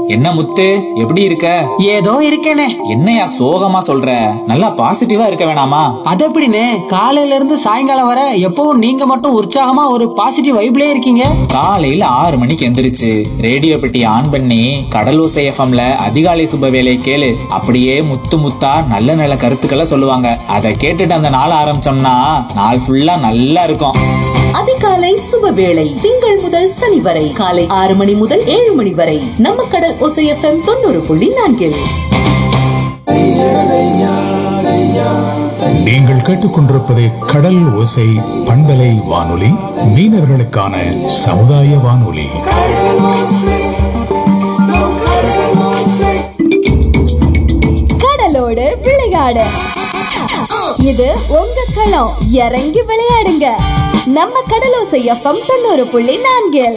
என்ன முத்து எப்படி இருக்க ஏதோ இருக்கேனே என்னையா சோகமா சொல்ற நல்லா பாசிட்டிவா இருக்க வேணாமா அது எப்படிண்ணே காலையில இருந்து சாயங்காலம் வர எப்பவும் நீங்க மட்டும் உற்சாகமா ஒரு பாசிட்டிவ் வைப்லயே இருக்கீங்க காலையில ஆறு மணிக்கு எந்திரிச்சு ரேடியோ பெட்டி ஆன் பண்ணி கடலோசை எஃப்எம்ல அதிகாலை சுப வேலை கேளு அப்படியே முத்து முத்தா நல்ல நல்ல கருத்துக்களை சொல்லுவாங்க அதை கேட்டுட்டு அந்த நாள் ஆரம்பிச்சோம்னா நாள் ஃபுல்லா நல்லா இருக்கும் அதிகாலை சுபவேளை திங்கள் முதல் சனி வரை காலை ஆறு மணி முதல் ஏழு மணி வரை நம்ம கடல் ஒசை எஃப்எம் தொண்ணூறு புள்ளி நான்கில் நீங்கள் கேட்டுக்கொண்டிருப்பது கடல் ஓசை பண்பலை வானொலி மீனவர்களுக்கான சமுதாய வானொலி கடலோடு விளையாடு இது உங்க களம் இறங்கி விளையாடுங்க நம்ம கடலோசை எஃப்எம் தொண்ணூறு புள்ளி நான்கில்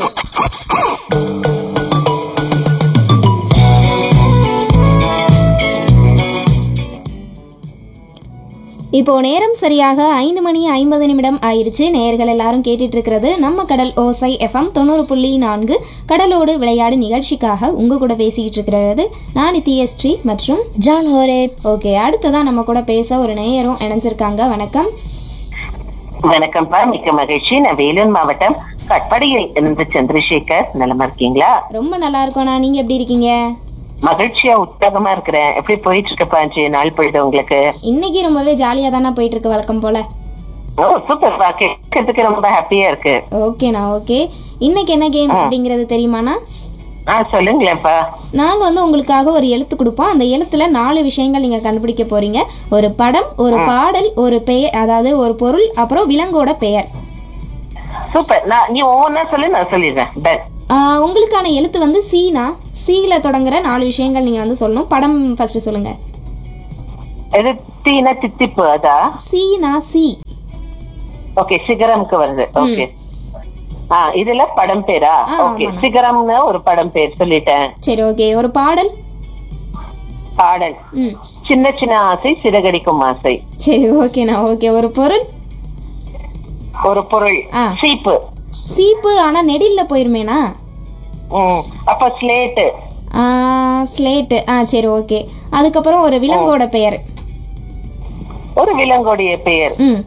இப்போ நேரம் சரியாக ஐந்து மணி ஐம்பது நிமிடம் ஆயிருச்சு நேயர்கள் எல்லாரும் கேட்டுட்டு இருக்கிறது நம்ம கடல் ஓசை எஃப்எம் தொண்ணூறு புள்ளி நான்கு கடலோடு விளையாடு நிகழ்ச்சிக்காக உங்க கூட பேசிக்கிட்டு இருக்கிறது நான் நித்யஸ்ரீ மற்றும் ஜான் ஹோரே ஓகே அடுத்ததான் நம்ம கூட பேச ஒரு நேயரும் இணைஞ்சிருக்காங்க வணக்கம் வணக்கம்ப்பா மிக்க மகிழ்ச்சி நான் வேலூர் மாவட்டம் கட்படியில் இருந்து சந்திரசேகர் நலமா இருக்கீங்களா ரொம்ப நல்லா இருக்கோண்ணா நீங்க எப்படி இருக்கீங்க மகிழ்ச்சியா உற்சாகமா இருக்கிறேன் எப்படி போயிட்டு இருக்கப்பா அஞ்சு நாள் பொழுது உங்களுக்கு இன்னைக்கு ரொம்பவே ஜாலியா தானே போயிட்டு இருக்கு வழக்கம் போல ஓ சூப்பர் பா கேட்கறதுக்கு ரொம்ப ஹாப்பியா இருக்கு ஓகேண்ணா ஓகே இன்னைக்கு என்ன கேம் அப்படிங்கிறது தெரியுமாண்ணா ஆ சொல்லுங்களேன்ப்பா நாங்க வந்து உங்களுக்காக ஒரு எழுத்து கொடுப்போம் அந்த எழுத்துல நாலு விஷயங்கள் நீங்க கண்டுபிடிக்க போறீங்க ஒரு படம் ஒரு பாடல் ஒரு பெயர் அதாவது ஒரு பொருள் அப்புறம் விலங்கோட பெயர் சூப்பர் நான் நீ ஒவ்வொன்னா சொல்லு நான் சொல்லிடுறேன் டன் ஆஹ் உங்களுக்கான எழுத்து வந்து சீனா சீல தொடங்குற நாலு விஷயங்கள் நீங்க வந்து சொல்லணும் படம் ஃபர்ஸ்ட் சொல்லுங்க இது தீன தித்திப்பு அதா சீனா சி ஓகே சிகரம்க்கு வருது ஓகே ஆ இதுல படம் பேரா ஆ, ஓகே ஆமாண்ணா. சிகரம்னு ஒரு படம் பேர் சொல்லிட்டேன் சரி ஓகே ஒரு பாடல் பாடல் ம் சின்ன சின்ன ஆசை சிறகடிக்கும் ஆசை சரி ஓகேண்ணா ஓகே ஒரு பொருள் ஒரு பொருள் ஆ. சீப்பு சீப்பு ஆனா நெடில்ல போயிருமேனா ம் அப்ப ஸ்லேட்டு ஸ்லேட்டு ஆ சரி ஓகே அதுக்கப்புறம் ஒரு விலங்கோட பெயர் ஒரு விலங்குடைய பெயர் ம்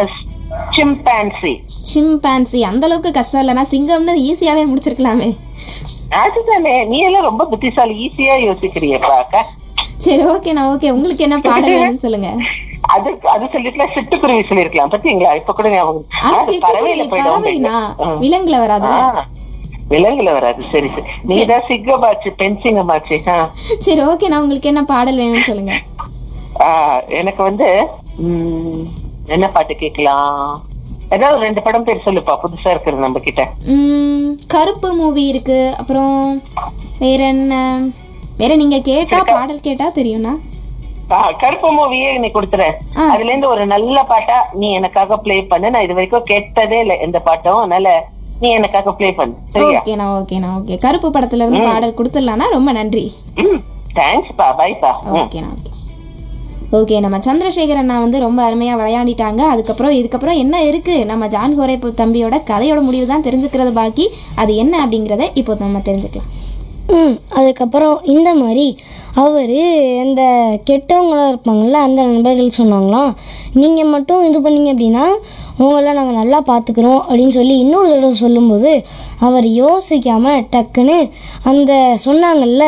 சிம்பான்சி சிம்பான்சி அந்த அளவுக்கு கஷ்டம் இல்லைனா சிங்கம்னு ஈஸியாவே முடிச்சிருக்கலாமே அதுதானே நீ எல்லாம் ரொம்ப புத்திசாலி ஈஸியா யோசிக்கிறியப்பா அக்கா சரி ஓகேண்ணா ஓகே உங்களுக்கு என்ன பாடல் வேணும்னு சொல்லுங்க அது அது சொல்லிட்டுல சிட்டுக்குருவி சொல்லிருக்கலாம் பாத்தீங்களா இப்ப கூட ஞாபகம் ஆ, அது சிட்டுக்குருவி, பறவையில போயிடும் பறவைனா ம். விலங்குல வராது ஆ, விலங்குல வராது சரி சரி நீதான் சிங்கமாச்சு பெண் சிங்கமாச்சு ஆ. சரி ஓகேண்ணா உங்களுக்கு என்ன பாடல் வேணும்னு சொல்லுங்க ஆ, எனக்கு வந்து ம், என்ன பாட்டு கேட்கலாம் ஏதாவது ஒரு ரெண்டு படம் பேர் சொல்லுப்பா புதுசா இருக்கிறது நம்ம கிட்ட ம், கருப்பு மூவி இருக்கு அப்புறம் வேற என்ன வேற நீங்க கேட்டா பாடல் கேட்டா தெரியும்ண்ணா ஆ, கருப்பு மூவியே நீ கொடுத்துறேன் ஆ, அதுல இருந்து ஒரு நல்ல பாட்டா நீ எனக்காக ப்ளே பண்ணு நான் இது வரைக்கும் கேட்டதே இல்ல எந்த பாட்டும் அதனால நீ எனக்காக ப்ளே பண்ணு சரியா ஓகேண்ணா ஓகேண்ணா ஓகே கருப்பு படத்துல இருந்து பாடல் கொடுத்துடலாம்னா ரொம்ப நன்றி ம் தேங்க்ஸ் பா பைப்பா ம் ஓகேண்ணா ஓகே ஓகே நம்ம சந்திரசேகர் அண்ணா வந்து ரொம்ப அருமையா விளையாடிட்டாங்க அதுக்கப்புறம் இதுக்கப்புறம் என்ன இருக்கு நம்ம ஜான் கோரே தம்பியோட கதையோட முடிவு தான் தெரிஞ்சுக்கிறது பாக்கி அது என்ன அப்படிங்கிறத இப்போ நம்ம தெரிஞ்சுக்கலாம் ம் அதுக்கப்புறம் இந்த மாதிரி அவர் இந்த கெட்டவங்களாம் இருப்பாங்கள்ல அந்த நண்பர்கள் சொன்னாங்களாம் நீங்கள் மட்டும் இது பண்ணீங்க அப்படின்னா உங்களை நாங்கள் நல்லா பார்த்துக்குறோம் அப்படின்னு சொல்லி இன்னொரு தடவை சொல்லும்போது அவர் யோசிக்காமல் டக்குன்னு அந்த சொன்னாங்கல்ல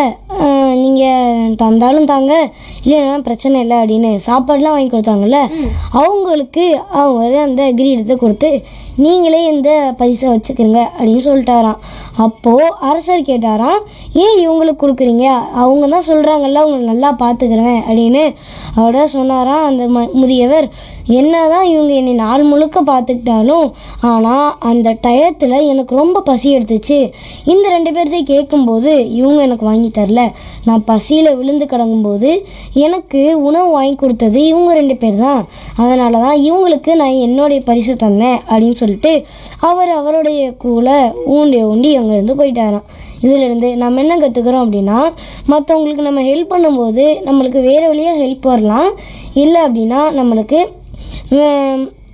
நீங்கள் தந்தாலும் தாங்க இல்லைன்னா பிரச்சனை இல்லை அப்படின்னு சாப்பாடுலாம் வாங்கி கொடுத்தாங்கல்ல அவங்களுக்கு அவங்க அந்த கிரீடத்தை கொடுத்து நீங்களே இந்த பரிசை வச்சுக்கிறங்க அப்படின்னு சொல்லிட்டாராம் அப்போது அரசர் கேட்டாராம் ஏன் இவங்களுக்கு கொடுக்குறீங்க அவங்க தான் சொல்கிறாங்கல்ல அவங்க நல்லா பார்த்துக்கிறேன் அப்படின்னு அவட சொன்னாராம் அந்த ம முதியவர் என்னதான் இவங்க என்னை நாள் முழுக்க பார்த்துக்கிட்டாலும் ஆனால் அந்த டயத்தில் எனக்கு ரொம்ப பசி எடுத்துச்சு இந்த ரெண்டு பேர்த்தையும் கேட்கும்போது இவங்க எனக்கு வாங்கி தரல நான் பசியில் விழுந்து கிடங்கும்போது எனக்கு உணவு வாங்கி கொடுத்தது இவங்க ரெண்டு பேர் தான் அதனால தான் இவங்களுக்கு நான் என்னுடைய பரிசு தந்தேன் அப்படின்னு சொல்லிட்டு அவர் அவருடைய கூலை ஊண்டி ஊண்டி அங்கேருந்து போயிட்டாராம் இதிலிருந்து நம்ம என்ன கற்றுக்குறோம் அப்படின்னா மற்றவங்களுக்கு நம்ம ஹெல்ப் பண்ணும்போது நம்மளுக்கு வேறு வழியாக ஹெல்ப் வரலாம் இல்லை அப்படின்னா நம்மளுக்கு ஹம்,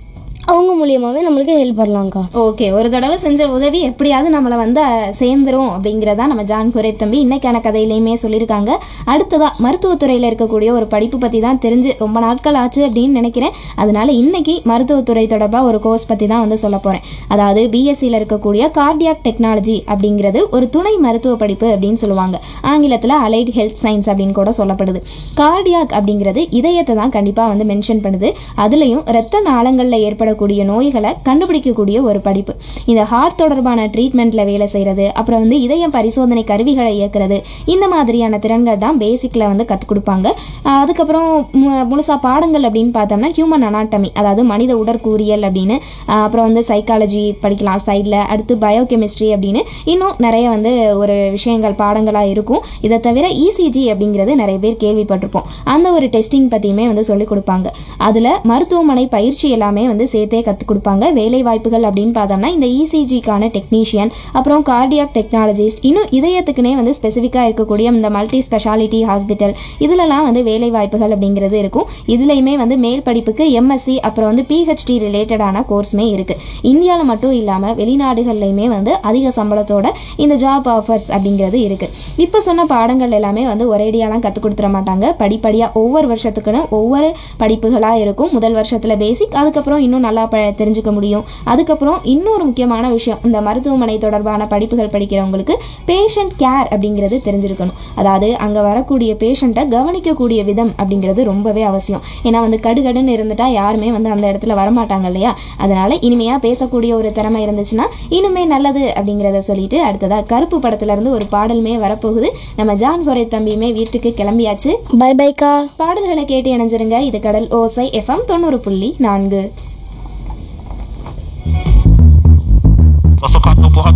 அவங்க மூலியமாகவே நம்மளுக்கு ஹெல்ப் பண்ணலாம்க்கா ஓகே ஒரு தடவை செஞ்ச உதவி எப்படியாவது நம்மளை வந்து அஹ், சேர்ந்துரும் அப்படிங்கிறதா நம்ம ஜான் குரேப் தம்பி இன்னைக்கான கதையிலையுமே சொல்லியிருக்காங்க அடுத்ததா மருத்துவத்துறையில் இருக்கக்கூடிய ஒரு படிப்பு பற்றி தான் தெரிஞ்சு ரொம்ப நாட்கள் ஆச்சு அப்படின்னு நினைக்கிறேன் அதனால இன்னைக்கு மருத்துவத்துறை தொடர்பாக ஒரு கோர்ஸ் பற்றி தான் வந்து சொல்ல போகிறேன் அதாவது பிஎஸ்சியில் இருக்கக்கூடிய கார்டியாக் டெக்னாலஜி அப்படிங்கிறது ஒரு துணை மருத்துவ படிப்பு அப்படின்னு சொல்லுவாங்க ஆங்கிலத்தில் அலைட் ஹெல்த் சயின்ஸ் அப்படின்னு கூட சொல்லப்படுது கார்டியாக் அப்படிங்கிறது இதயத்தை தான் கண்டிப்பாக வந்து மென்ஷன் பண்ணுது அதுலேயும் இரத்த நாளங்களில் ஏற்படக்கூடிய நோய்களை கண்டுபிடிக்கக்கூடிய ஒரு படிப்பு இந்த ஹார்ட் தொடர்பான ட்ரீட்மெண்ட்டில் வேலை செய்கிறது அப்புறம் வந்து இதயம் பரிசோதனை கருவிகளை இயக்குறது இந்த மாதிரியான திறன்கள் தான் பேசிக்கில் வந்து கற்றுக் கொடுப்பாங்க ஆஹ் அதுக்கப்புறம் மு- முழுசா பாடங்கள் அப்படின்னு பார்த்தோம்னா ஹியூமன் அனாட்டமி அதாவது மனித உடற்கூறியல் அப்படின்னு ஆஹ் அப்புறம் வந்து சைக்காலஜி படிக்கலாம் சைடில் அடுத்து பயோகெமிஸ்ட்ரி அப்படின்னு இன்னும் நிறைய வந்து ஒரு விஷயங்கள் பாடங்களாக இருக்கும் இதை தவிர இசிஜி அப்படிங்கிறது நிறைய பேர் கேள்விப்பட்டிருப்போம் அந்த ஒரு டெஸ்டிங் பற்றியுமே வந்து சொல்லிக் கொடுப்பாங்க அதில் மருத்துவமனை பயிற்சி எல்லாமே வந்து சேர்த்தே கற்றுக் கொடுப்பாங்க வேலை வாய்ப்புகள் அப்படின்னு பார்த்தோம்னா இந்த இசிஜிக்கான டெக்னீஷியன் அப்புறம் கார்டியாக் டெக்னாலஜிஸ்ட் இன்னும் இதயத்துக்குனே வந்து ஸ்பெசிஃபிக்காக இருக்கக்கூடிய இந்த மல்டி ஸ்பெஷாலிட்டி ஹாஸ்பிட்டல் இதிலலாம் வந்து வேலை வாய்ப்புகள் அப்படிங்கிறது இருக்கும் இதுலேயுமே வந்து மேல் படிப்புக்கு எம்எஸ்சி அப்புறம் வந்து பிஹெச்டி ரிலேட்டடான கோர்ஸுமே இருக்குது இந்தியாவில் மட்டும் இல்லாமல் வெளிநாடுகள்லையுமே வந்து அதிக சம்பளத்தோட இந்த ஜாப் ஆஃபர்ஸ் அப்படிங்கிறது இருக்குது இப்போ சொன்ன பாடங்கள் எல்லாமே வந்து ஒரேடியாலாம் கற்றுக் கொடுத்துட மாட்டாங்க படிப்படியாக ஒவ்வொரு வருஷத்துக்குன்னு ஒவ்வொரு படிப்புகளாக இருக்கும் முதல் வருஷத்தில் பேசிக் அதுக்கப்புறம் இன்னும் நல்லா ப தெரிஞ்சுக்க முடியும் அதுக்கப்புறம் இன்னொரு முக்கியமான விஷயம் இந்த மருத்துவமனை தொடர்பான படிப்புகள் படிக்கிறவங்களுக்கு பேஷண்ட் கேர் அப்படிங்கிறது தெரிஞ்சிருக்கணும் அதாவது அங்கே வரக்கூடிய பேஷண்ட்டை கவனிக்கக்கூடிய விதம் அப்படிங்கிறது ரொம்பவே அவசியம் ஏன்னா வந்து கடுகடுன்னு இருந்துட்டா யாருமே வந்து அந்த இடத்துல வரமாட்டாங்க இல்லையா அதனால இனிமையாக பேசக்கூடிய ஒரு திறமை இருந்துச்சுன்னா இனிமே நல்லது அப்படிங்கிறத சொல்லிட்டு அடுத்ததாக கருப்பு படத்துல இருந்து ஒரு பாடலுமே வரப்போகுது நம்ம ஜான் ஹொரே தம்பியுமே வீட்டுக்கு கிளம்பியாச்சு பை பைக்கா பாடல்களை கேட்டு இணைஞ்சிருங்க இது கடல் ஓசை எஃப்எம் தொண்ணூறு புள்ளி நான்கு Sosok kang buhat